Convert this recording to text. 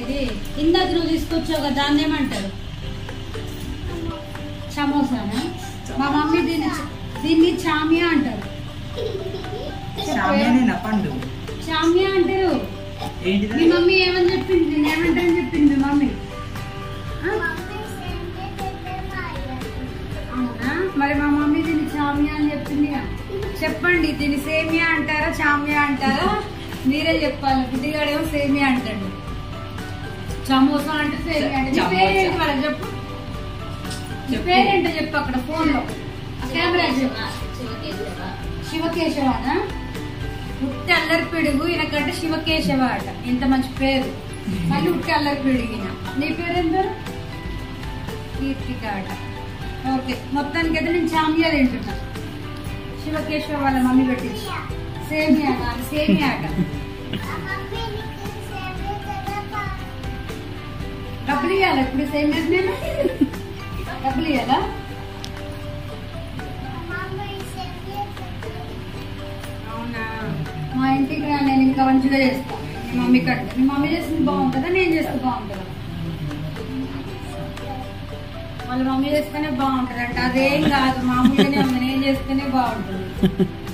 ఇది ఇందాక నువ్వు తీసుకొచ్చావు కదా దాన్ని ఏమంటారు సమోసానా మా మమ్మీ దీన్ని దీన్ని చామియా అంటారు సామ్యానేనా పండు చామియా అంటారు మీ ఏంటిది మమ్మీ ఏమని చెప్పింది నేను ఏమంటానని చెప్పింది మీ మమ్మీ ఆ? అవునా మరి మా మమ్మీ దీన్ని చామియా అని చెప్పింది చెప్పండి దీన్ని సేమియా అంటారా చామియా అంటారా మీరే చెప్పాలి బుద్ధిగాడేమో సేమియా అంటాడు సమోసా అంటే సేమియా అంటే నీ సమోసా. పేరేంటి వాళ్ళకి చెప్పు నీ చెప్పు. పేరేంటో చెప్పు అక్కడ ఫోన్ లో కెమెరా చెప్పు శివకేశవానా ఉట్టి అల్లరి పిడుగు ఈయనకంటే శివకేశవ అట ఇంత మంచి పేరు మళ్ళీ ఉట్టి అల్లరి పిడిగిన నీ పేరు ఏం పేరు కీర్తిక అట ఓకే మొత్తానికి అయితే నేను చామియా తింటున్నా శివకేశవ వాళ్ళ మమ్మీ పెట్టింది సేమియా కాదు సేమియా అట డబ్బులు ఇవ్వాలి ఇప్పుడు సేమియా నేను డబ్బులు ఇవ్వాలా అవునా మా ఇంటికి రా నేను ఇంకా మంచిగా చేస్తాను మీ మమ్మీ కంటే మీ మమ్మీ చేసింది బాగుంటుందా నేను చేస్తే బాగుంటుందా వాళ్ళ మమ్మీ చేస్తేనే బాగుంటుంది అంట అదేం కాదు మామూలుగానే ఉంది నేను చేస్తేనే బాగుంటుంది